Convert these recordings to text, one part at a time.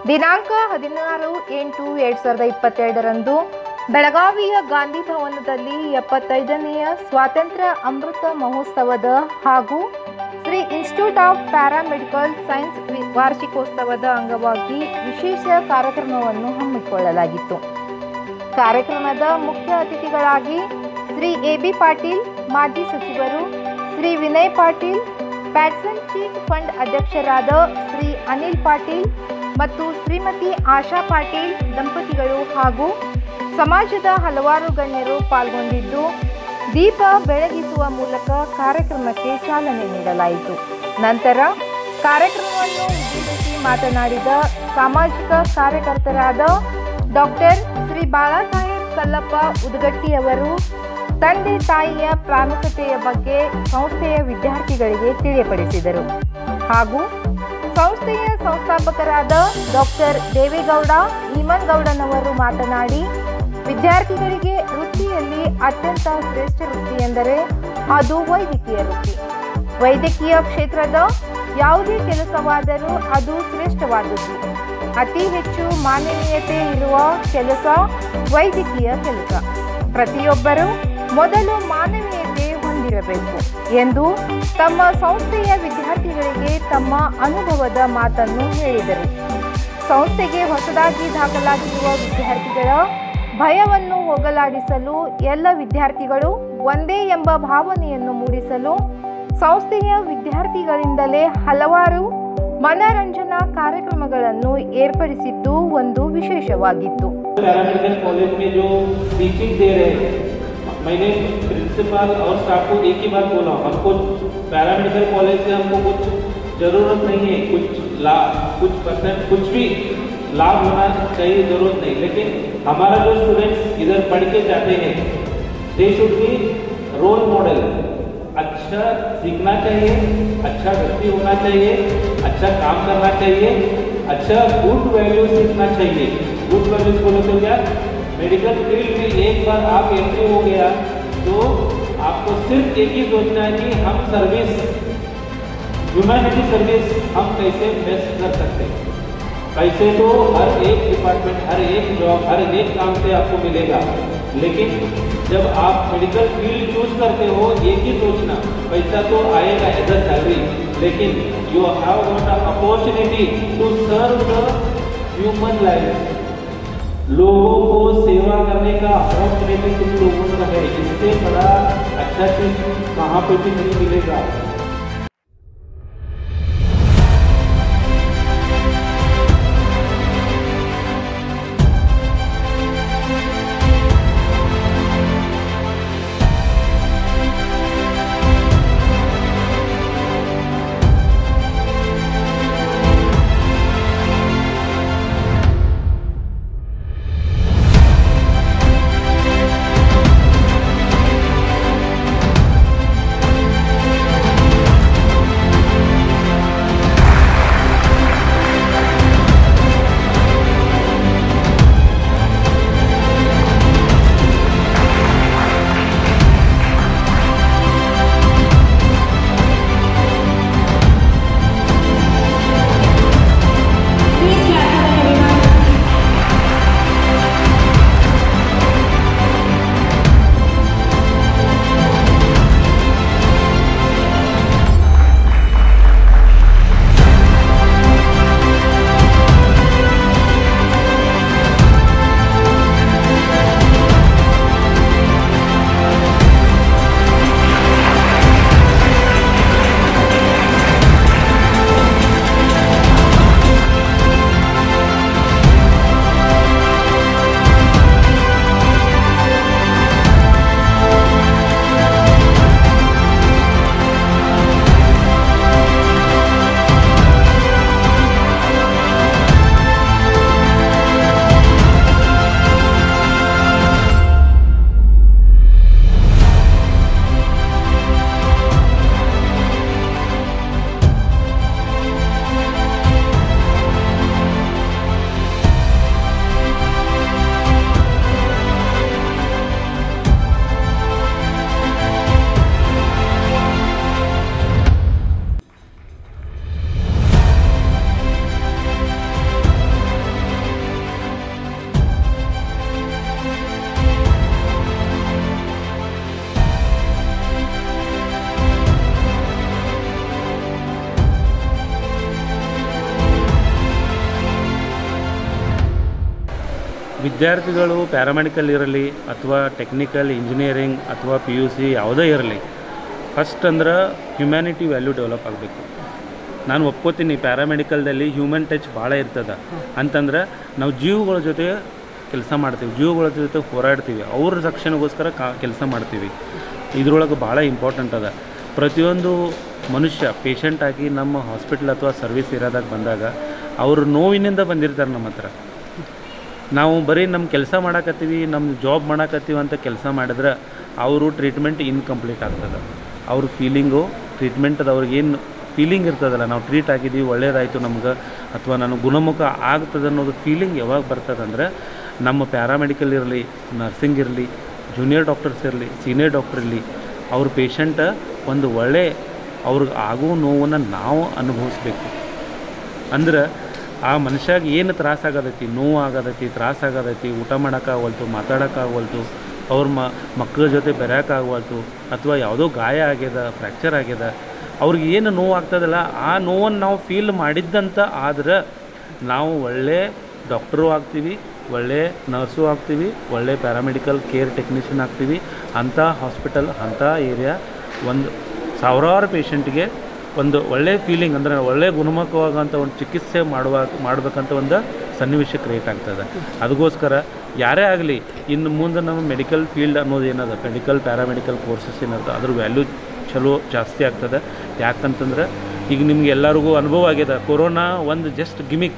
ದಿನಾಂಕ ಹದಿನಾರು ಎಂಟು ಎರಡು ಸಾವಿರದ ಇಪ್ಪತ್ತೆರಡರಂದು ಬೆಳಗಾವಿಯ ಗಾಂಧಿ ಭವನದಲ್ಲಿ ಎಪ್ಪತ್ತೈದನೆಯ ಸ್ವಾತಂತ್ರ್ಯ ಅಮೃತ ಮಹೋತ್ಸವದ ಹಾಗೂ Shri institute of paramedical science ವಿ- ವಾರ್ಷಿಕೋತ್ಸವದ ಅಂಗವಾಗಿ ವಿಶೇಷ ಕಾರ್ಯಕ್ರಮವನ್ನು ಹಮ್ಮಿಕೊಳ್ಳಲಾಗಿತ್ತು ಕಾರ್ಯಕ್ರಮದ ಮುಖ್ಯ ಅತಿಥಿಗಳಾಗಿ ಶ್ರೀ ಎ ಬಿ ಪಾಟೀಲ್ ಮಾಜಿ ಸಚಿವರು ಶ್ರೀ ವಿನಯ್ ಪಾಟೀಲ್ ಪ್ಯಾಟ್ಸನ್ ಚೀಟ್ ಫಂಡ್ ಅಧ್ಯಕ್ಷರಾದ ಶ್ರೀ ಅನಿಲ್ ಪಾಟೀಲ್ ಮತ್ತು ಶ್ರೀಮತಿ ಆಶಾ ಪಾಟೀಲ್ ದಂಪತಿಗಳು ಹಾಗೂ ಸಮಾಜದ ಹಲವಾರು ಗಣ್ಯರು ಪಾಲ್ಗೊಂಡಿದ್ದು ದೀಪ ಬೆಳಗಿಸುವ ಮೂಲಕ ಕಾರ್ಯಕ್ರಮಕ್ಕೆ ಚಾಲನೆ ನೀಡಲಾಯಿತು ನಂತರ ಕಾರ್ಯಕ್ರಮವನ್ನು ಉದ್ದೇಶಿಸಿ ಮಾತನಾಡಿದ ಸಾಮಾಜಿಕ ಕಾರ್ಯಕರ್ತರಾದ ಡಾಕ್ಟರ್ ಶ್ರೀ ಬಾಳಾಸಾಹೇಬ್ ಕಲ್ಲಪ್ಪ ಉದಗಟ್ಟಿಯವರು ತಂದೆ ತಾಯಿಯ ಪ್ರಾಮುಖ್ಯತೆಯ ಬಗ್ಗೆ ಸಂಸ್ಥೆಯ ವಿದ್ಯಾರ್ಥಿಗಳಿಗೆ ತಿಳಿಯಪಡಿಸಿದರು ಹಾಗೂ ಸಂಸ್ಥೆಯ ಸಂಸ್ಥಾಪಕರಾದ ಡಾಕ್ಟರ್ ದೇವೇಗೌಡ ಈಮನ್ಗೌಡನವರು ಮಾತನಾಡಿ ವಿದ್ಯಾರ್ಥಿಗಳಿಗೆ ವೃತ್ತಿಯಲ್ಲಿ ಅತ್ಯಂತ ಶ್ರೇಷ್ಠ ವೃತ್ತಿ ಎಂದರೆ ಅದು ವೈದ್ಯಕೀಯ ವೃತ್ತಿ ವೈದ್ಯಕೀಯ ಕ್ಷೇತ್ರದ ಯಾವುದೇ ಕೆಲಸವಾದರೂ ಅದು ಶ್ರೇಷ್ಠವಾದದ್ದು ಅತಿ ಹೆಚ್ಚು ಮಾನವೀಯತೆ ಇರುವ ಕೆಲಸ ವೈದ್ಯಕೀಯ ಕೆಲಸ ಪ್ರತಿಯೊಬ್ಬರೂ ಮೊದಲು ಮಾನವೀಯತೆ ಹೊಂದಿರಬೇಕು ಎಂದು ತಮ್ಮ ಸಂಸ್ಥೆಯ ವಿದ್ಯಾರ್ಥಿಗಳಿಗೆ ತಮ್ಮ ಅನುಭವದ ಮಾತನ್ನು ಹೇಳಿದರು ಸಂಸ್ಥೆಗೆ ಹೊಸದಾಗಿ ದಾಖಲಾಗಿರುವ ವಿದ್ಯಾರ್ಥಿಗಳ ಭಯವನ್ನು ಹೋಗಲಾಡಿಸಲು ಎಲ್ಲ ವಿದ್ಯಾರ್ಥಿಗಳು ಒಂದೇ ಎಂಬ ಭಾವನೆಯನ್ನು ಮೂಡಿಸಲು ಸಂಸ್ಥೆಯ ವಿದ್ಯಾರ್ಥಿಗಳಿಂದಲೇ ಹಲವಾರು ಮನರಂಜನಾ ಕಾರ್ಯಕ್ರಮಗಳನ್ನು ಏರ್ಪಡಿಸಿದ್ದು ಒಂದು ವಿಶೇಷವಾಗಿತ್ತು पैरामेडिकल कॉलेज में जो टीचिंग दे रहे हैं मैंने प्रिंसिपल और स्टाफ को एक ही बात बोला हमको पैरामेडिकल कॉलेज से हमको कुछ जरूरत नहीं है कुछ लाभ कुछ परसेंट कुछ भी लाभ होना चाहिए जरूरत नहीं लेकिन हमारा जो स्टूडेंट्स इधर पढ़ के जाते हैं they should be role model अच्छा सीखना चाहिए अच्छा व्यक्ति होना चाहिए अच्छा काम करना चाहिए अच्छा गुड वैल्यू सीखना चाहिए गुड वैल्यूज बोलो तो क्या मेडिकल फील्ड में एक बार आप एंट्री हो गया तो आपको सिर्फ एक ही सोचना है कि हम सर्विस ह्यूमैनिटी सर्विस हम कैसे बेस्ट कर सकते हैं पैसे तो हर एक डिपार्टमेंट हर एक जॉब हर एक काम से आपको मिलेगा लेकिन जब आप मेडिकल फील्ड चूज करते हो एक ही सोचना पैसा तो आएगा एज अ सैलरी लेकिन you have got a opportunity to serve the human life लोगों को सेवा करने का अपॉर्चुनिटी तुम लोगों का है इससे बड़ा अच्छा चीज कहाँ पे भी नहीं मिलेगा ವಿದ್ಯಾರ್ಥಿಗಳು ಪ್ಯಾರಾಮೆಡಿಕಲ್ ಇರಲಿ ಅಥವಾ ಟೆಕ್ನಿಕಲ್ ಇಂಜಿನಿಯರಿಂಗ್ ಅಥವಾ ಪಿ ಯು ಸಿ ಯಾವುದೇ ಇರಲಿ ಫಸ್ಟ್ ಅಂದ್ರೆ ಹ್ಯುಮ್ಯಾನಿಟಿ ವ್ಯಾಲ್ಯೂ ಡೆವಲಪ್ ಆಗಬೇಕು ನಾನು ಒಪ್ಕೋತೀನಿ ಪ್ಯಾರಾಮೆಡಿಕಲ್ದಲ್ಲಿ ಹ್ಯೂಮನ್ ಟಚ್ ಭಾಳ ಇರ್ತದೆ ಅಂತಂದ್ರೆ ನಾವು ಜೀವಗಳ ಜೊತೆ ಕೆಲಸ ಮಾಡ್ತೀವಿ ಜೀವಗಳ ಜೊತೆ ಹೋರಾಡ್ತೀವಿ ಅವ್ರ ರಕ್ಷಣೆಗೋಸ್ಕರ ಕಾ ಕೆಲಸ ಮಾಡ್ತೀವಿ ಇದ್ರೊಳಗೆ ಭಾಳ ಇಂಪಾರ್ಟೆಂಟ್ ಅದ ಪ್ರತಿಯೊಂದು ಮನುಷ್ಯ ಪೇಷಂಟ್ ಆಗಿ ನಮ್ಮ ಹಾಸ್ಪಿಟ್ಲ್ ಅಥವಾ ಸರ್ವಿಸ್ ಇರೋದಾಗ ಬಂದಾಗ ಅವರು ನೋವಿನಿಂದ ಬಂದಿರ್ತಾರೆ ನಮ್ಮ ಹತ್ರ ನಾವು ಬರೀ ನಮ್ಮ ಕೆಲಸ ಮಾಡಾಕತ್ತೀವಿ ನಮ್ಮ ಜಾಬ್ ಮಾಡಾಕತ್ತೀವಿ ಅಂತ ಕೆಲಸ ಮಾಡಿದ್ರೆ ಅವರು ಟ್ರೀಟ್ಮೆಂಟ್ ಇನ್ಕಂಪ್ಲೀಟ್ ಆಗ್ತದೆ ಅವ್ರ ಫೀಲಿಂಗು ಟ್ರೀಟ್ಮೆಂಟದ ಅವ್ರಿಗೆ ಏನು ಫೀಲಿಂಗ್ ಇರ್ತದಲ್ಲ ನಾವು ಟ್ರೀಟ್ ಆಗಿದ್ದೀವಿ ಒಳ್ಳೇದಾಯಿತು ನಮ್ಗೆ ಅಥವಾ ನಾನು ಗುಣಮುಖ ಆಗ್ತದೆ ಅನ್ನೋದು ಫೀಲಿಂಗ್ ಯಾವಾಗ ಬರ್ತದೆ ಅಂದರೆ ನಮ್ಮ ಪ್ಯಾರಾಮೆಡಿಕಲ್ ಇರಲಿ ನರ್ಸಿಂಗ್ ಇರಲಿ ಜೂನಿಯರ್ ಡಾಕ್ಟರ್ಸ್ ಇರಲಿ ಸೀನಿಯರ್ ಡಾಕ್ಟರ್ ಇರಲಿ ಅವ್ರ ಪೇಷಂಟ್ ಒಂದು ಒಳ್ಳೆ ಅವ್ರಿಗೆ ಆಗೋ ನೋವನ್ನು ನಾವು ಅನುಭವಿಸ್ಬೇಕು ಅಂದ್ರೆ ಆ ಮನುಷ್ಯಾಗ ಏನು ತ್ರಾಸ ಆಗತೈತಿ ನೋವು ಆಗತೈತಿ ತ್ರಾಸ ಆಗತೈತಿ ಊಟ ಮಾಡೋಕ್ಕಾಗವಲ್ತು ಮಾತಾಡೋಕ್ಕಾಗವಲ್ತು ಅವ್ರ ಮ ಮಕ್ಕಳ ಜೊತೆ ಬೆರೆಯೋಕ್ಕಾಗವಲ್ತು ಅಥವಾ ಯಾವುದೋ ಗಾಯ ಆಗ್ಯದ ಫ್ರ್ಯಾಕ್ಚರ್ ಆಗ್ಯದ ಅವ್ರಿಗೆ ಏನು ನೋವು ಆಗ್ತದಲ್ಲ ಆ ನೋವನ್ನು ನಾವು ಫೀಲ್ ಮಾಡಿದ್ದಂತ ಆದ್ರೆ ನಾವು ಒಳ್ಳೆ ಡಾಕ್ಟರು ಆಗ್ತೀವಿ ಒಳ್ಳೆ ನರ್ಸು ಆಗ್ತೀವಿ ಒಳ್ಳೆ ಪ್ಯಾರಾಮೆಡಿಕಲ್ ಕೇರ್ ಟೆಕ್ನಿಷಿಯನ್ ಆಗ್ತೀವಿ ಅಂಥ ಹಾಸ್ಪಿಟಲ್ ಅಂಥ ಏರಿಯಾ ಒಂದು ಸಾವಿರಾರು ಪೇಷಂಟ್ಗೆ ಒಂದು ಒಳ್ಳೆ ಫೀಲಿಂಗ್ ಅಂದರೆ ಒಳ್ಳೆ ಗುಣಮುಖವಾದಂಥ ಒಂದು ಚಿಕಿತ್ಸೆ ಮಾಡುವ ಮಾಡಬೇಕಂತ ಒಂದು ಸನ್ನಿವೇಶ ಕ್ರಿಯೇಟ್ ಆಗ್ತದೆ ಅದಕ್ಕೋಸ್ಕರ ಯಾರೇ ಆಗಲಿ ಇನ್ನು ಮುಂದೆ ನಮ್ಮ ಮೆಡಿಕಲ್ ಫೀಲ್ಡ್ ಅನ್ನೋದು ಏನದ ಮೆಡಿಕಲ್ ಪ್ಯಾರಾಮೆಡಿಕಲ್ ಕೋರ್ಸಸ್ ಏನದ ಅದ್ರ ವ್ಯಾಲ್ಯೂ ಚಲೋ ಜಾಸ್ತಿ ಆಗ್ತದೆ ಯಾಕಂತಂದ್ರೆ ಈಗ ನಿಮ್ಗೆ ಎಲ್ಲರಿಗೂ ಅನುಭವ ಆಗ್ಯದ ಕೊರೋನಾ ಒಂದು just gimmick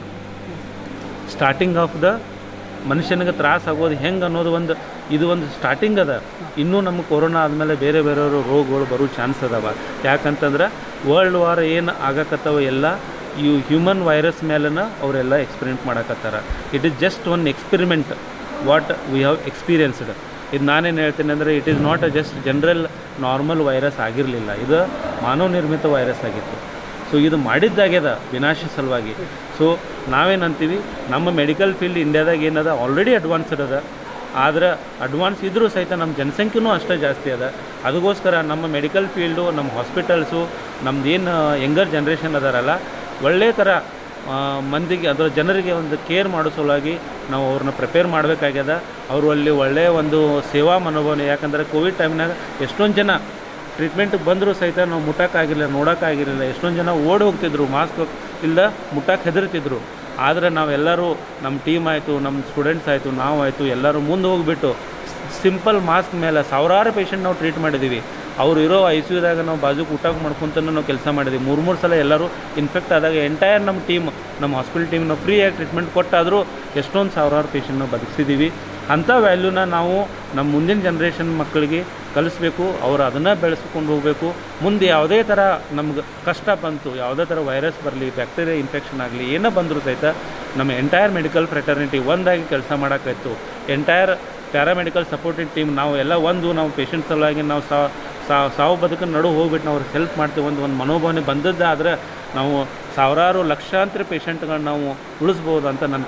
starting of the ಮನುಷ್ಯನಿಗೆ ತ್ರಾಸ ಆಗೋದು ಹೆಂಗೆ ಅನ್ನೋದು ಒಂದು ಇದು ಒಂದು ಸ್ಟಾರ್ಟಿಂಗ್ ಅದ ಇನ್ನೂ ನಮಗೆ ಕೊರೋನಾ ಆದಮೇಲೆ ಬೇರೆ ಬೇರೆಯವರು ರೋಗಗಳು ಬರೋ ಚಾನ್ಸ್ ಅದಾವ ಯಾಕಂತಂದ್ರೆ ವರ್ಲ್ಡ್ ವಾರ್ ಏನು ಆಗಕತ್ತವ ಎಲ್ಲ ಇವು ಹ್ಯೂಮನ್ ವೈರಸ್ ಮೇಲನ ಅವರೆಲ್ಲ ಎಕ್ಸ್ಪೆರಿಮೆಂಟ್ ಮಾಡಕತ್ತಾರ it is just one experiment what we have experienced ಇದು ನಾನೇನು ಹೇಳ್ತೀನಿ ಅಂದರೆ it is not a just general normal virus ಆಗಿರಲಿಲ್ಲ ಇದು ಮಾನವ ನಿರ್ಮಿತ ವೈರಸ್ ಆಗಿತ್ತು ಸೊ ಇದು ಮಾಡಿದ್ದಾಗ್ಯದ ವಿನಾಶ ಸಲುವಾಗಿ ಸೊ ನಾವೇನಂತೀವಿ ನಮ್ಮ ಮೆಡಿಕಲ್ ಫೀಲ್ಡ್ ಇಂಡಿಯಾದಾಗ ಏನದ ಆಲ್ರೆಡಿ ಅಡ್ವಾನ್ಸ್ಡ್ ಅದ ಆದ್ರೆ ಅಡ್ವಾನ್ಸ್ ಇದ್ರೂ ಸಹಿತ ನಮ್ಮ ಜನಸಂಖ್ಯೆನೂ ಅಷ್ಟೇ ಜಾಸ್ತಿ ಅದ ಅದಕ್ಕೋಸ್ಕರ ನಮ್ಮ ಮೆಡಿಕಲ್ ಫೀಲ್ಡು ನಮ್ಮ ಹಾಸ್ಪಿಟಲ್ಸು ನಮ್ದು ಏನು ಯಂಗರ್ ಜನ್ರೇಷನ್ ಅದಾರಲ್ಲ ಒಳ್ಳೆ ಥರ ಆ, ಮಂದಿಗೆ ಅದರ ಜನರಿಗೆ ಒಂದು ಕೇರ್ ಮಾಡೋ ಸಲುವಾಗಿ ನಾವು ಅವ್ರನ್ನ ಪ್ರಿಪೇರ್ ಮಾಡಬೇಕಾಗ್ಯದ ಅವರು ಅಲ್ಲಿ ಒಳ್ಳೆಯ ಒಂದು ಸೇವಾ ಮನೋಭಾವನೆ ಯಾಕಂದರೆ ಕೋವಿಡ್ ಟೈಮ್ನಾಗ ಎಷ್ಟೊಂದು ಜನ ಟ್ರೀಟ್ಮೆಂಟ್ಗೆ ಬಂದರೂ ಸಹಿತ ನಾವು ಮುಟ್ಟಕ್ಕಾಗಿರಲಿಲ್ಲ ನೋಡೋಕ್ಕಾಗಿರಲಿಲ್ಲ ಎಷ್ಟೊಂದು ಜನ ಓಡಿ ಹೋಗ್ತಿದ್ರು ಮಾಸ್ಕ್ ಇಲ್ಲ ಮುಟ್ಟಕ್ಕೆ ಹೆದರ್ತಿದ್ರು ಆದರೆ ನಾವೆಲ್ಲರೂ ನಮ್ಮ ಟೀಮ್ ಆಯಿತು ನಮ್ಮ ಸ್ಟೂಡೆಂಟ್ಸ್ ಆಯಿತು ನಾವು ಆಯಿತು ಎಲ್ಲರೂ ಮುಂದೆ ಹೋಗಿಬಿಟ್ಟು ಸಿಂಪಲ್ ಮಾಸ್ಕ್ ಮೇಲೆ ಸಾವಿರಾರು ಪೇಷಂಟ್ ನಾವು ಟ್ರೀಟ್ ಮಾಡಿದ್ದೀವಿ ಅವ್ರು ಇರೋ ಐ ಸಿ ಯುದಾಗ ನಾವು ಬಾಜುಗೆ ಊಟ ಮಾಡ್ಕೊಂತನೂ ನಾವು ಕೆಲಸ ಮಾಡಿದ್ದೀವಿ ಮೂರು ಮೂರು ಸಲ ಎಲ್ಲರೂ ಇನ್ಫೆಕ್ಟ್ ಆದಾಗ ಎಂಟೈರ್ ನಮ್ಮ ಟೀಮ್ ನಮ್ಮ ಹಾಸ್ಪಿಟಲ್ ಟೀಮ್ ನಾವು ಫ್ರೀಯಾಗಿ ಟ್ರೀಟ್ಮೆಂಟ್ ಕೊಟ್ಟಾದರೂ ಎಷ್ಟೊಂದು ಸಾವಿರಾರು ಪೇಷಂಟ್ ನಾವು ಬದುಕಿಸಿದ್ದೀವಿ ಅಂಥ ವ್ಯಾಲ್ಯೂನ ನಾವು ನಮ್ಮ ಮುಂದಿನ ಜನ್ರೇಷನ್ ಮಕ್ಕಳಿಗೆ ಕಲಿಸ್ಬೇಕು ಅವ್ರು ಅದನ್ನು ಬೆಳೆಸ್ಕೊಂಡು ಹೋಗಬೇಕು ಮುಂದೆ ಯಾವುದೇ ಥರ ನಮ್ಗೆ ಕಷ್ಟ ಬಂತು ಯಾವುದೇ ಥರ ವೈರಸ್ ಬರಲಿ ಬ್ಯಾಕ್ಟೀರಿಯಾ ಇನ್ಫೆಕ್ಷನ್ ಆಗಲಿ ಏನೋ ಬಂದರೂ ಸಹಿತ ನಮ್ಮ ಎಂಟೈರ್ ಮೆಡಿಕಲ್ ಫ್ರೆಟರ್ನಿಟಿ ಒಂದಾಗಿ ಕೆಲಸ ಮಾಡೋಕ್ಕಾಯ್ತು ಎಂಟೈರ್ ಪ್ಯಾರಾಮೆಡಿಕಲ್ ಸಪೋರ್ಟಿವ್ ಟೀಮ್ ನಾವು ಎಲ್ಲ ಒಂದು ನಾವು ಪೇಷಂಟ್ ಸಲುವಾಗಿ ನಾವು ಸಾ ಸಾ- ಸಾವು ಬದುಕಿನ ನಡು ಹೋಗ್ಬಿಟ್ಟು ನಾವು ಅವ್ರಿಗೆ ಹೆಲ್ಪ್ ಮಾಡ್ತೀವಿ ಒಂದು ಒಂದು ಮನೋಭಾವನೆ ಬಂದದ್ದಾದ್ರೆ ನಾವು ಸಾವಿರಾರು ಲಕ್ಷಾಂತರ ಪೇಷಂಟ್ಗಳನ್ನ ನಾವು ಉಳಿಸ್ಬೋದು ಅಂತ ನನ್ನ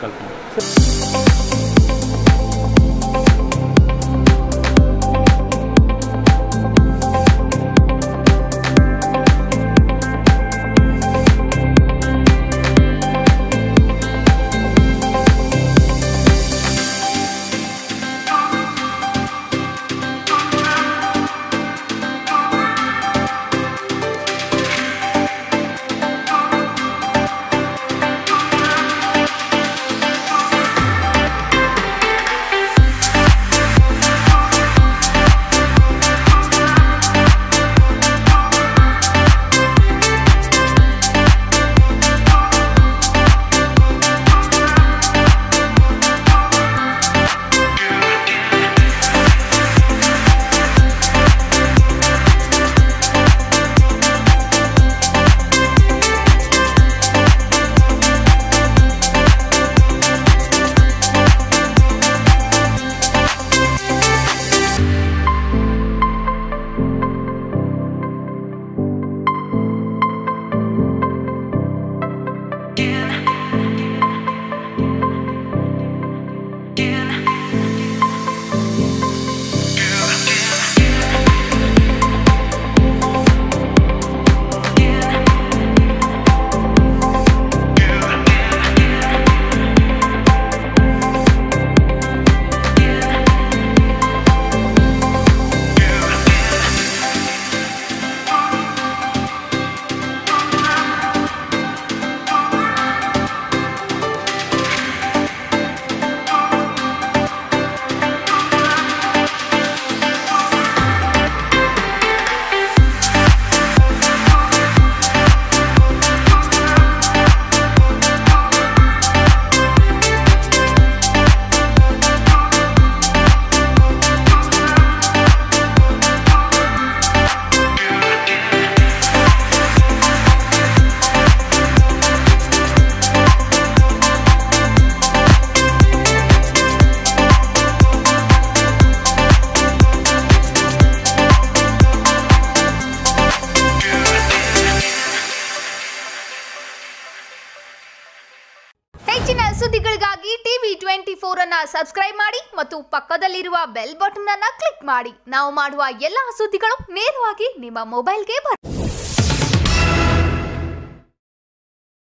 ಕಲ್ಪನೆ ಸುದ್ದಿಗಳಿಗಾಗಿ ಟಿವಿ ಟ್ವೆಂಟಿ ಫೋರ್ ಅನ್ನ ಸಬ್ಸ್ಕ್ರೈಬ್ ಮಾಡಿ ಮತ್ತು ಪಕ್ಕದಲ್ಲಿರುವ ಬೆಲ್ ಬಟನ್ ಅನ್ನ ಕ್ಲಿಕ್ ಮಾಡಿ ನಾವು ಮಾಡುವ ಎಲ್ಲಾ ಸುದ್ದಿಗಳು ನೇರವಾಗಿ ನಿಮ್ಮ ಮೊಬೈಲ್ಗೆ ಬರುತ್ತೆ